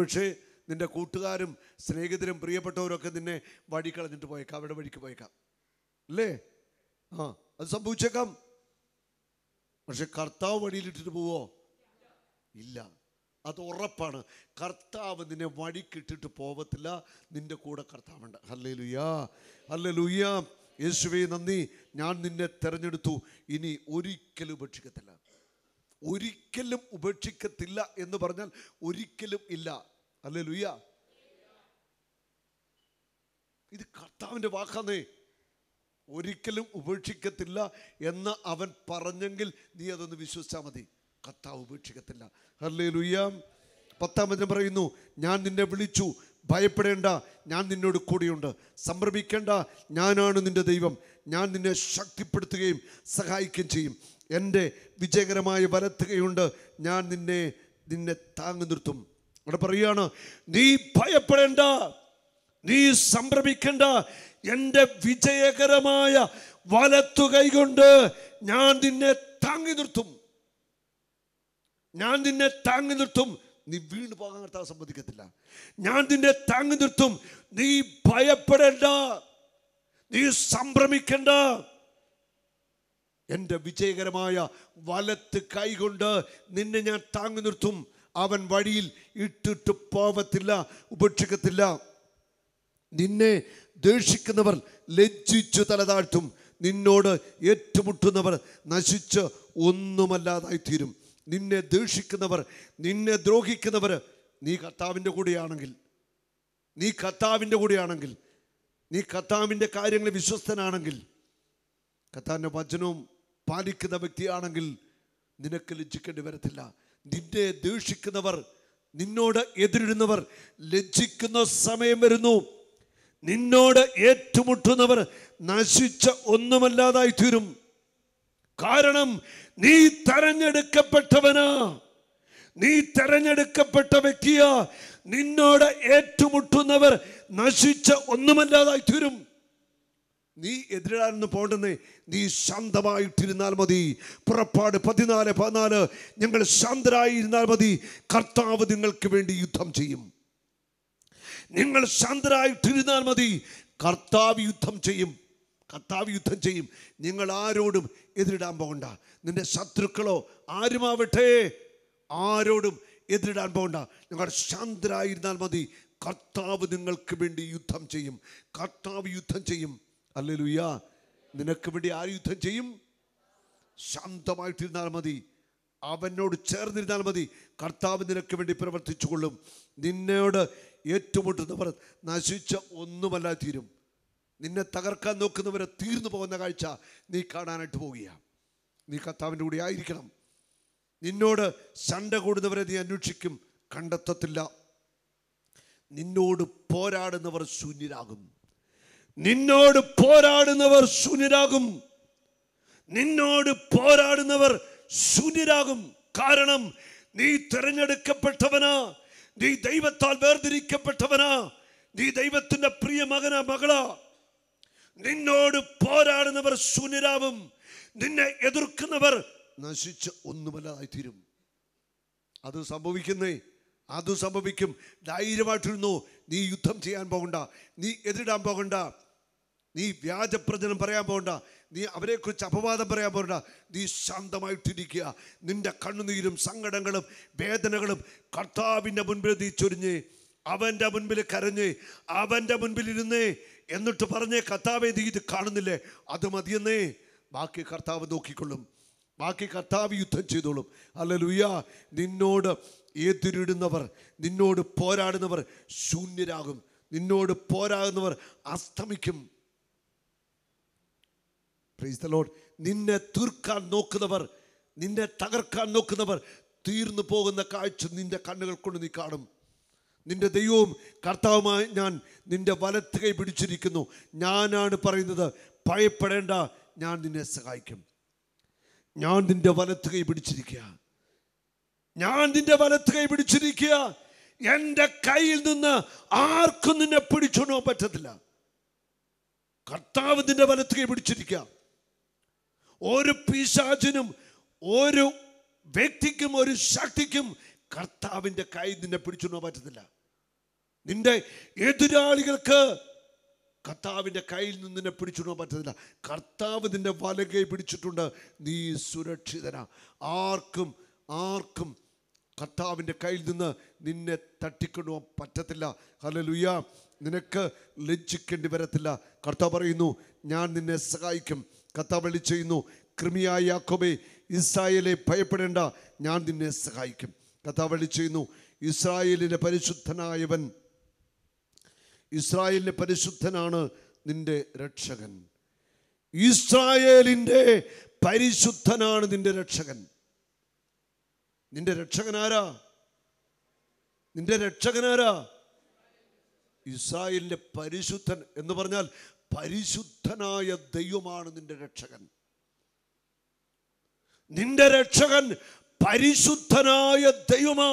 ഒരുപക്ഷെ നിന്റെ കൂട്ടുകാരും സ്നേഹിതരും പ്രിയപ്പെട്ടവരൊക്കെ നിന്നെ വഴി കളഞ്ഞിട്ട് പോയേക്കാം അവിടെ വഴിക്ക് പോയേക്കാം അല്ലേ ആ അത് സംഭവിച്ചേക്കാം പക്ഷെ കർത്താവ് വഴിയിലിട്ടിട്ട് പോവോ ഇല്ല അത് ഉറപ്പാണ് കർത്താവ് നിന്നെ വഴിക്കിട്ടിട്ട് പോവത്തില്ല നിന്റെ കൂടെ കർത്താവുണ്ട് ഹല്ലേ ലുയാ ഹല്ലേ ലുയ്യ യേശുവേ നന്ദി ഞാൻ നിന്നെ തെരഞ്ഞെടുത്തു ഇനി ഒരിക്കലും ഉപേക്ഷിക്കത്തില്ല ഒരിക്കലും ഉപേക്ഷിക്കത്തില്ല എന്ന് പറഞ്ഞാൽ ഒരിക്കലും ഇല്ല അല്ലേ ലുയ്യ ഇത് കർത്താവിൻ്റെ വാക്കാന്നേ ഒരിക്കലും ഉപേക്ഷിക്കത്തില്ല എന്ന് അവൻ പറഞ്ഞെങ്കിൽ നീ അതൊന്ന് വിശ്വസിച്ചാൽ മതി കർത്താവ് ഉപേക്ഷിക്കത്തില്ല ഹല്ലേ ലുയ്യ പത്താമതിന് പറയുന്നു ഞാൻ നിന്നെ വിളിച്ചു ഭയപ്പെടേണ്ട ഞാൻ നിന്നോട് കൂടിയുണ്ട് സംഭ്രമിക്കേണ്ട ഞാനാണ് നിന്റെ ദൈവം ഞാൻ നിന്നെ ശക്തിപ്പെടുത്തുകയും സഹായിക്കുകയും ചെയ്യും എൻ്റെ വിജയകരമായ വലത്തുകയുണ്ട് ഞാൻ നിന്നെ നിന്നെ താങ്ങി നിർത്തും അവിടെ പറയുകയാണ് നീ ഭയപ്പെടേണ്ട നീ സംഭ്രമിക്കേണ്ട എൻ്റെ വിജയകരമായ വലത്തു കൈകൊണ്ട് ഞാൻ നിന്നെ താങ്ങി നിർത്തും ഞാൻ നിന്നെ താങ്ങി നിർത്തും നീ വീണ് പോകാൻ കർത്താവ് സമ്മതിക്കത്തില്ല ഞാൻ നിന്നെ താങ്ങി നിർത്തും നീ ഭയപ്പെടേണ്ട നീ സംഭ്രമിക്കേണ്ട എൻ്റെ വിജയകരമായ വലത്ത് കൈകൊണ്ട് നിന്നെ ഞാൻ താങ്ങി നിർത്തും അവൻ വഴിയിൽ ഇട്ടിട്ട് പോവത്തില്ല ഉപേക്ഷിക്കത്തില്ല നിന്നെ ദേഷിക്കുന്നവർ ലജ്ജിച്ചു തലതാഴ്ത്തും നിന്നോട് ഏറ്റുമുട്ടുന്നവർ നശിച്ച് ഒന്നുമല്ലാതായി തീരും നിന്നെ ദേഷിക്കുന്നവർ നിന്നെ ദ്രോഹിക്കുന്നവർ നീ കർത്താവിൻ്റെ കൂടെയാണെങ്കിൽ നീ കർത്താവിൻ്റെ കൂടെയാണെങ്കിൽ നീ കർത്താവിൻ്റെ കാര്യങ്ങൾ വിശ്വസ്തനാണെങ്കിൽ കർത്താവിൻ്റെ വചനവും പാലിക്കുന്ന വ്യക്തിയാണെങ്കിൽ നിനക്ക് ലജ്ജിക്കേണ്ടി വരത്തില്ല നിന്നെ ദേഷിക്കുന്നവർ നിന്നോട് എതിരിടുന്നവർ ലജ്ജിക്കുന്ന സമയം വരുന്നു നിന്നോട് ഏറ്റുമുട്ടുന്നവർ നശിച്ച ഒന്നുമല്ലാതായി തീരും കാരണം നീ തെരഞ്ഞെടുക്കപ്പെട്ടവനാ നീ തെരഞ്ഞെടുക്കപ്പെട്ട വ്യക്തിയാ നിന്നോട് ഏറ്റുമുട്ടുന്നവർ നശിച്ച ഒന്നുമല്ലാതായി തീരും നീ എതിരിടാനൊന്നും പോണ്ടെന്നേ നീ ശാന്തമായിട്ടിരുന്നാൽ മതി പുറപ്പാട് പതിനാല് പതിനാല് ഞങ്ങൾ ശാന്തരായിരുന്നാൽ മതി കർത്താവ് നിങ്ങൾക്ക് വേണ്ടി യുദ്ധം ചെയ്യും നിങ്ങൾ ശാന്തരായിട്ടിരുന്നാൽ മതി കർത്താവ് യുദ്ധം ചെയ്യും കർത്താവ് യുദ്ധം ചെയ്യും നിങ്ങൾ ആരോടും എതിരിടാൻ പോകണ്ട നിന്റെ ശത്രുക്കളോ ആരുമാവട്ടെ ആരോടും എതിരിടാൻ പോകണ്ട നിങ്ങൾ ശാന്തരായിരുന്നാൽ മതി കർത്താവ് നിങ്ങൾക്ക് വേണ്ടി യുദ്ധം ചെയ്യും കർത്താവ് യുദ്ധം ചെയ്യും അല്ലേ ലുയ്യ നിനക്ക് വേണ്ടി ആര് യുദ്ധം ചെയ്യും ശാന്തമായിട്ടിരുന്നാൽ മതി അവനോട് ചേർന്നിരുന്നാൽ മതി കർത്താവ് നിനക്ക് വേണ്ടി പ്രവർത്തിച്ചു കൊള്ളും നിന്നോട് ഏറ്റുമുട്ടുന്നവർ നശിച്ച ഒന്നുമല്ല തീരും നിന്നെ തകർക്കാൻ നോക്കുന്നവരെ തീർന്നു പോകുന്ന കാഴ്ച നീ കാണാനായിട്ട് പോവുകയാണ് നീ കർത്താവിൻ്റെ കൂടെ ആയിരിക്കണം നിന്നോട് ശണ്ട കൂടുന്നവരെ നീ അന്വേഷിക്കും കണ്ടെത്തത്തില്ല നിന്നോട് പോരാടുന്നവർ ശൂന്യരാകും നിന്നോട് പോരാടുന്നവർ ശൂന്യരാകും നിന്നോട് പോരാടുന്നവർ ശൂന്യരാകും കാരണം നീ തിരഞ്ഞെടുക്കപ്പെട്ടവനാ നീ ദൈവത്താൽ വേർതിരിക്കപ്പെട്ടവനാ നീ ദൈവത്തിന്റെ പ്രിയ മകനാ മകളാ നിന്നോട് പോരാടുന്നവർ ശൂന്യരാവും നിന്നെ എതിർക്കുന്നവർ നശിച്ച് ഒന്നുമല്ലാതായി തീരും അത് സംഭവിക്കുന്നേ അത് സംഭവിക്കും ധൈര്യമായിട്ടിരുന്നു നീ യുദ്ധം ചെയ്യാൻ പോകണ്ട നീ എതിരിടാൻ പോകണ്ട നീ വ്യാജപ്രചനം പറയാൻ പോകണ്ട നീ അവരെക്കുറിച്ച് അപവാദം പറയാൻ പോകണ്ട നീ ശാന്തമായിട്ടിരിക്കുക നിന്റെ കണ്ണുനീരും സങ്കടങ്ങളും വേദനകളും കർത്താവിൻ്റെ മുൻപിൽ നീ ചൊരിഞ്ഞ് അവൻ്റെ മുൻപിൽ കരഞ്ഞ് അവൻ്റെ മുൻപിൽ ഇരുന്നേ എന്നിട്ട് പറഞ്ഞേ കർത്താവെ നീ ഇത് കാണുന്നില്ലേ അത് മതിയെന്നേ ബാക്കി കർത്താവ് നോക്കിക്കൊള്ളും ബാക്കി കർത്താവ് യുദ്ധം ചെയ്തോളും അല്ല ലുയ്യ നിന്നോട് എതിരിടുന്നവർ നിന്നോട് പോരാടുന്നവർ ശൂന്യരാകും നിന്നോട് പോരാടുന്നവർ അസ്തമിക്കും Praise the Lord. നിന്നെ തീർക്കാൻ നോക്കുന്നവർ നിന്നെ തകർക്കാൻ നോക്കുന്നവർ തീർന്നു പോകുന്ന കാഴ്ച നിന്റെ കണ്ണുകൾ കൊണ്ട് നീ കാണും നിന്റെ ദൈവവും കർത്താവുമായി ഞാൻ നിന്റെ വലത്ത് കൈ പിടിച്ചിരിക്കുന്നു ഞാനാണ് പറയുന്നത് ഭയപ്പെടേണ്ട ഞാൻ നിന്നെ സഹായിക്കും ഞാൻ നിന്റെ വലത്ത് കൈ പിടിച്ചിരിക്കുക ഞാൻ നിന്റെ വലത്ത് കൈ പിടിച്ചിരിക്കുക എൻ്റെ കയ്യിൽ നിന്ന് ആർക്കും നിന്നെ പിടിച്ചോണ്ടോ പറ്റത്തില്ല കർത്താവ് നിന്റെ വലത്ത് കൈ പിടിച്ചിരിക്കുക ഒരു പിശാചിനും ഒരു വ്യക്തിക്കും ഒരു ശക്തിക്കും കർത്താവിൻ്റെ കൈ നിന്നെ പിടിച്ചോണ്ടോ പറ്റത്തില്ല നിന്റെ എതിരാളികൾക്ക് കർത്താവിൻ്റെ കയ്യിൽ നിന്ന് നിന്നെ പിടിച്ചിടാൻ പറ്റത്തില്ല കർത്താവ് നിന്റെ വലകൈ പിടിച്ചിട്ടുണ്ട് നീ സുരക്ഷിതനാ ആർക്കും ആർക്കും കർത്താവിൻ്റെ കയ്യിൽ നിന്ന് നിന്നെ തട്ടിക്കൊണ്ടുപോകാൻ പറ്റത്തില്ല ഹല്ലേലൂയ നിനക്ക് ലജ്ജിക്കേണ്ടി വരത്തില്ല കർത്താവ് പറയുന്നു ഞാൻ നിന്നെ സഹായിക്കും കർത്താവ് വിളി ചെയ്യുന്നു കൃമിയായ യാക്കോബെ ഇസ്രായേലെ ഭയപ്പെടേണ്ട ഞാൻ നിന്നെ സഹായിക്കും കർത്താവ് വിളി ചെയ്യുന്നു ഇസ്രായേലിൻ്റെ പരിശുദ്ധനായവൻ ഇസ്രായേലിന്റെ പരിശുദ്ധനാണ് നിന്റെ രക്ഷകൻ ഇസ്രായേലിന്റെ പരിശുദ്ധനാണ് നിന്റെ രക്ഷകൻ നിന്റെ രക്ഷകനാരാ നിന്റെ രക്ഷകനാരാ ഇസ്രായേലിന്റെ പരിശുദ്ധൻ എന്ന് പറഞ്ഞാൽ പരിശുദ്ധനായ ദൈവമാണ് നിന്റെ രക്ഷകൻ നിന്റെ രക്ഷകൻ പരിശുദ്ധനായ ദൈവമാ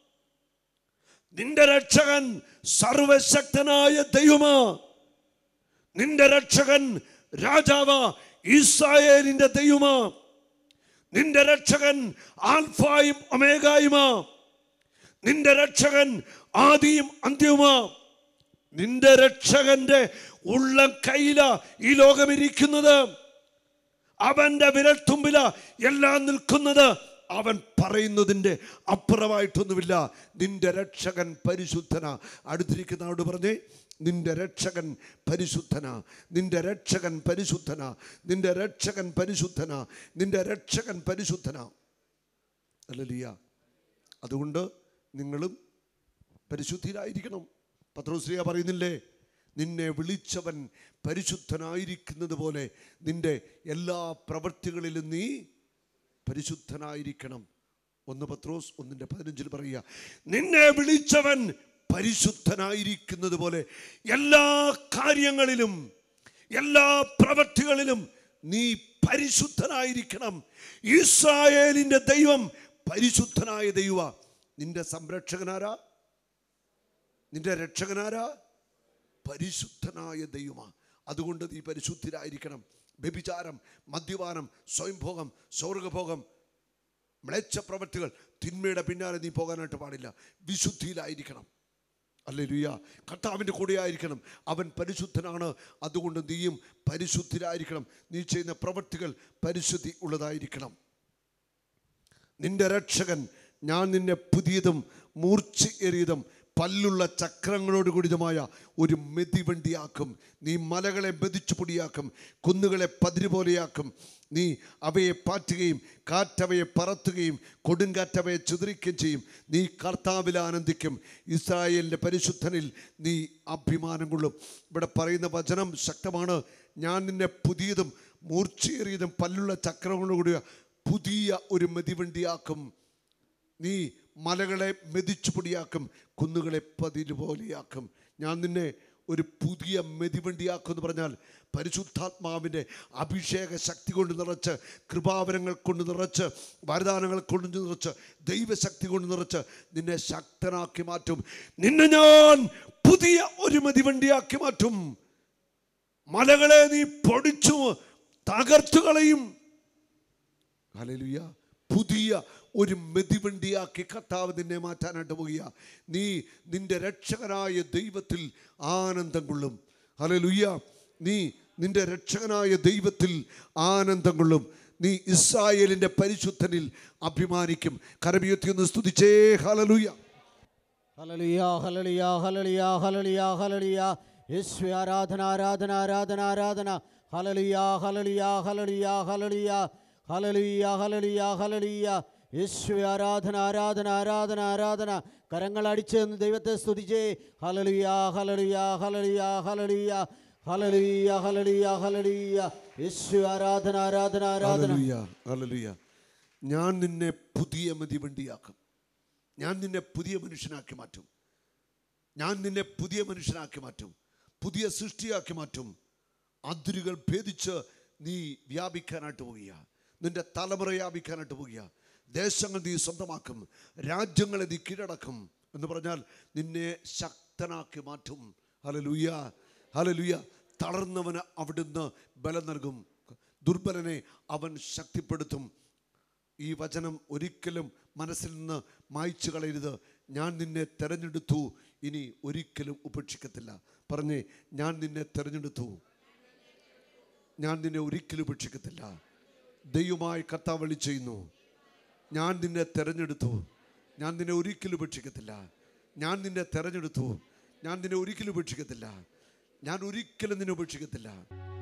നിന്റെ രക്ഷകൻ സർവശക്തനായ ദൈവമാ നിന്റെ രക്ഷകൻ രാജാവ ഇസ്രായേലിന്റെ ദൈവമാ നിന്റെ രക്ഷകൻ ആൽഫായും ഒമേഗായുമാ നിന്റെ രക്ഷകൻ ആദിയും അന്ത്യവുമാ നിന്റെ രക്ഷകന്റെ ഉള്ളം കയ്യില ഈ ലോകമിരിക്കുന്നത് അവന്റെ വിരൽത്തുമ്പില എല്ലാം നിൽക്കുന്നത് അവൻ പറയുന്നതിൻ്റെ അപ്പുറമായിട്ടൊന്നുമില്ല നിന്റെ രക്ഷകൻ പരിശുദ്ധന അടുത്തിരിക്കുന്ന ആളോട് പറഞ്ഞേ നിന്റെ രക്ഷകൻ പരിശുദ്ധന നിന്റെ രക്ഷകൻ പരിശുദ്ധന നിന്റെ രക്ഷകൻ പരിശുദ്ധന നിന്റെ രക്ഷകൻ പരിശുദ്ധന അല്ലലിയ അതുകൊണ്ട് നിങ്ങളും പരിശുദ്ധിയിലായിരിക്കണം പത്രോശ്രീയ പറയുന്നില്ലേ നിന്നെ വിളിച്ചവൻ പരിശുദ്ധനായിരിക്കുന്നത് പോലെ നിന്റെ എല്ലാ പ്രവൃത്തികളിലും നീ പരിശുദ്ധനായിരിക്കണം ഒന്ന് പത്രോസ് ഒന്നിന്റെ പതിനഞ്ചിൽ പറയുക നിന്നെ വിളിച്ചവൻ പരിശുദ്ധനായിരിക്കുന്നത് പോലെ എല്ലാ കാര്യങ്ങളിലും എല്ലാ പ്രവൃത്തികളിലും നീ പരിശുദ്ധനായിരിക്കണം ഇസ്രായേലിന്റെ ദൈവം പരിശുദ്ധനായ ദൈവ നിന്റെ സംരക്ഷകനാരാ നിന്റെ രക്ഷകനാരാ പരിശുദ്ധനായ ദൈവമാ അതുകൊണ്ട് നീ പരിശുദ്ധരായിരിക്കണം വ്യഭിചാരം മദ്യപാനം സ്വയംഭോഗം സ്വർഗഭോഗം മ്ലേച്ഛ പ്രവൃത്തികൾ തിന്മയുടെ പിന്നാലെ നീ പോകാനായിട്ട് പാടില്ല വിശുദ്ധിയിലായിരിക്കണം അല്ലേ ലുയ്യ കർത്താവിൻ്റെ കൂടെ ആയിരിക്കണം അവൻ പരിശുദ്ധനാണ് അതുകൊണ്ട് നീയും പരിശുദ്ധരായിരിക്കണം നീ ചെയ്യുന്ന പ്രവൃത്തികൾ പരിശുദ്ധി ഉള്ളതായിരിക്കണം നിന്റെ രക്ഷകൻ ഞാൻ നിന്നെ പുതിയതും മൂർച്ചയേറിയതും പല്ലുള്ള ചക്രങ്ങളോട് കൂടിയതുമായ ഒരു മെതിവണ്ടിയാക്കും നീ മലകളെ മെതിച്ചു പൊടിയാക്കും കുന്നുകളെ പതിര് പോലെയാക്കും നീ അവയെ പാറ്റുകയും കാറ്റവയെ പറത്തുകയും കൊടുങ്കാറ്റവയെ ചിതറിക്കുകയും ചെയ്യും നീ കർത്താവിൽ ആനന്ദിക്കും ഇസ്രായേലിൻ്റെ പരിശുദ്ധനിൽ നീ അഭിമാനം കൊള്ളും ഇവിടെ പറയുന്ന വചനം ശക്തമാണ് ഞാൻ നിന്നെ പുതിയതും മൂർച്ചയേറിയതും പല്ലുള്ള ചക്രങ്ങളോട് കൂടിയ പുതിയ ഒരു മെതിവണ്ടിയാക്കും നീ മലകളെ മെതിച്ചു പൊടിയാക്കും കുന്നുകളെ പതിര് പോലെയാക്കും ഞാൻ നിന്നെ ഒരു പുതിയ മെതിവണ്ടിയാക്കും എന്ന് പറഞ്ഞാൽ പരിശുദ്ധാത്മാവിൻ്റെ അഭിഷേക ശക്തി കൊണ്ട് നിറച്ച് കൃപാവരങ്ങൾ കൊണ്ട് നിറച്ച് വരദാനങ്ങൾ കൊണ്ട് നിറച്ച് ദൈവശക്തി കൊണ്ട് നിറച്ച് നിന്നെ ശക്തനാക്കി മാറ്റും നിന്നെ ഞാൻ പുതിയ ഒരു മെതിവണ്ടിയാക്കി മാറ്റും മലകളെ നീ പൊടിച്ചു തകർത്തു കളയും ഹല്ലേലൂയ പുതിയ ഒരു മെതിവണ്ടിയാക്കി കർത്താവ് നിന്നെ മാറ്റാനായിട്ട് പോകുക നീ നിന്റെ രക്ഷകനായ ദൈവത്തിൽ ആനന്ദം കൊള്ളും ഹല്ലേലൂയ നീ നിന്റെ രക്ഷകനായ ദൈവത്തിൽ ആനന്ദം കൊള്ളും നീ ഇസ്രായേലിന്റെ പരിശുദ്ധനിൽ അഭിമാനിക്കും കരബിയത്തി ഒന്ന് സ്തുതിച്ചേ ഹല്ലേലൂയ ഹലളിയ ഹലളിയ ഹലളിയ ഹലളിയ ഹലളിയ യേശു ആരാധന ആരാധന ആരാധന ആരാധന ഹലളിയ ഹലളിയ ഹലളിയ ഹലളിയ ഹലളിയ ഹലളിയ ഹലളിയ യേശു ആരാധന ആരാധന ആരാധന ആരാധന കരങ്ങൾ അടിച്ച് നിന്ന് ദൈവത്തെ സ്തുതിച്ചേ ഹലളിയ ഹലളിയ ഹലളിയ ഹലളിയ ഹലളിയ ഹലളിയ ഹലളിയ യേശു ആരാധന ആരാധന ആരാധന ഹല്ലേലൂയ ഹല്ലേലൂയ ഞാൻ നിന്നെ പുതിയ മെതിവണ്ടിയാക്കും ഞാൻ നിന്നെ പുതിയ മനുഷ്യനാക്കി മാറ്റും ഞാൻ നിന്നെ പുതിയ മനുഷ്യനാക്കി മാറ്റും പുതിയ സൃഷ്ടിയാക്കി മാറ്റും അതിരുകൾ ഭേദിച്ച് നീ വ്യാപിക്കാനായിട്ട് പോവുക നിന്റെ തലമുറ വ്യാപിക്കാനായിട്ട് പോവുക ദേശങ്ങൾ നീ സ്വന്തമാക്കും രാജ്യങ്ങളെ നീ കീഴടക്കും എന്ന് പറഞ്ഞാൽ നിന്നെ ശക്തനാക്കി മാറ്റും ഹലലുയ ഹലലുയ തളർന്നവന് അവിടുന്ന് ബലം നൽകും ദുർബലനെ അവൻ ശക്തിപ്പെടുത്തും ഈ വചനം ഒരിക്കലും മനസ്സിൽ നിന്ന് മായ്ച്ചു കളയരുത് ഞാൻ നിന്നെ തെരഞ്ഞെടുത്തു ഇനി ഒരിക്കലും ഉപേക്ഷിക്കത്തില്ല പറഞ്ഞേ ഞാൻ നിന്നെ തിരഞ്ഞെടുത്തു ഞാൻ നിന്നെ ഒരിക്കലും ഉപേക്ഷിക്കത്തില്ല ദൈവമായി കർത്താവ് വിളി ചെയ്യുന്നു ഞാൻ നിന്നെ തിരഞ്ഞെടുത്തു ഞാൻ നിന്നെ ഒരിക്കലും ഉപേക്ഷിക്കത്തില്ല ഞാൻ നിന്നെ തിരഞ്ഞെടുത്തു ഞാൻ നിന്നെ ഒരിക്കലും ഉപേക്ഷിക്കത്തില്ല ഞാൻ ഒരിക്കലും നിന്നെ ഉപേക്ഷിക്കത്തില്ല